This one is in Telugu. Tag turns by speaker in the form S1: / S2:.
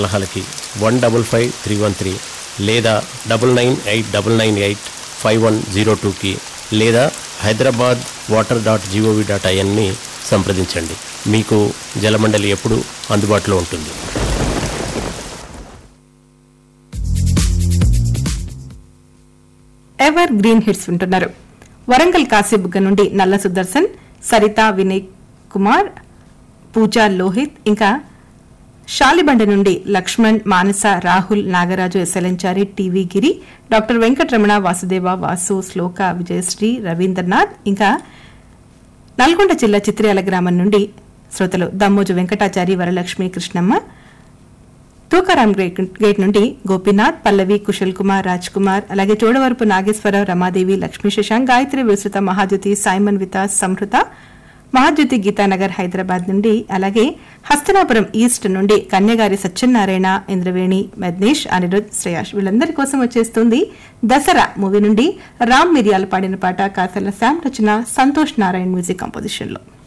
S1: సలహాలకి one double five three one three లేదా double nine eight double nine eight five one zero టూకి లేదా Hyderabad water dot G O V dot ఐఎన్ని సంప్రదించండి మీకు జలమండలి ఎప్పుడు అందుబాటులో ఉంటుంది
S2: ఎవర్ గ్రీన్ హిట్స్ వింటున్నారు వరంగల్ కాశీబుగ్గ నుండి నల్ల సుదర్శన్ సరిత వినయ్ కుమార్ పూజా లోహిత్ ఇంకా షాలిబండ నుండి లక్ష్మణ్ మానస రాహుల్ నాగరాజు ఎస్ఎల్ఎంచారి టీవీ గిరి డాక్టర్ వెంకటరమణ వాసుదేవ వాసు శ్లోక విజయశ్రీ రవీంద్రనాథ్ ఇంకా నల్గొండ జిల్లా చిత్ర్యాల గ్రామం నుండి శ్రోతలు దమ్మోజు వెంకటాచారి వరలక్ష్మి కృష్ణమ్మ తూకారాం గేట్ గేట్ నుండి గోపీనాథ్ పల్లవి కుశల్ కుమార్ రాజ్ కుమార్ అలాగే చోడవరపు నాగేశ్వరరావు రమాదేవి లక్ష్మీ శశాంక్ గాయత్రి విస్తృత మహాజ్యోతి సైమన్ వితాస్ సంహృత మహాజ్యోతి గీతానగర్ హైదరాబాద్ నుండి అలాగే హస్తనాపురం ఈస్ట్ నుండి కన్యగారి సత్యనారాయణ ఇంద్రవేణి మద్నేష్ అనిరుద్ శ్రేయాష్ వీళ్ళందరి కోసం వచ్చేస్తుంది దసరా మూవీ నుండి రామ్ మిరియాలు పాడిన పాట కాసల శామ్ రచన సంతోష్ నారాయణ్ మ్యూజిక్ కంపోజిషన్ లో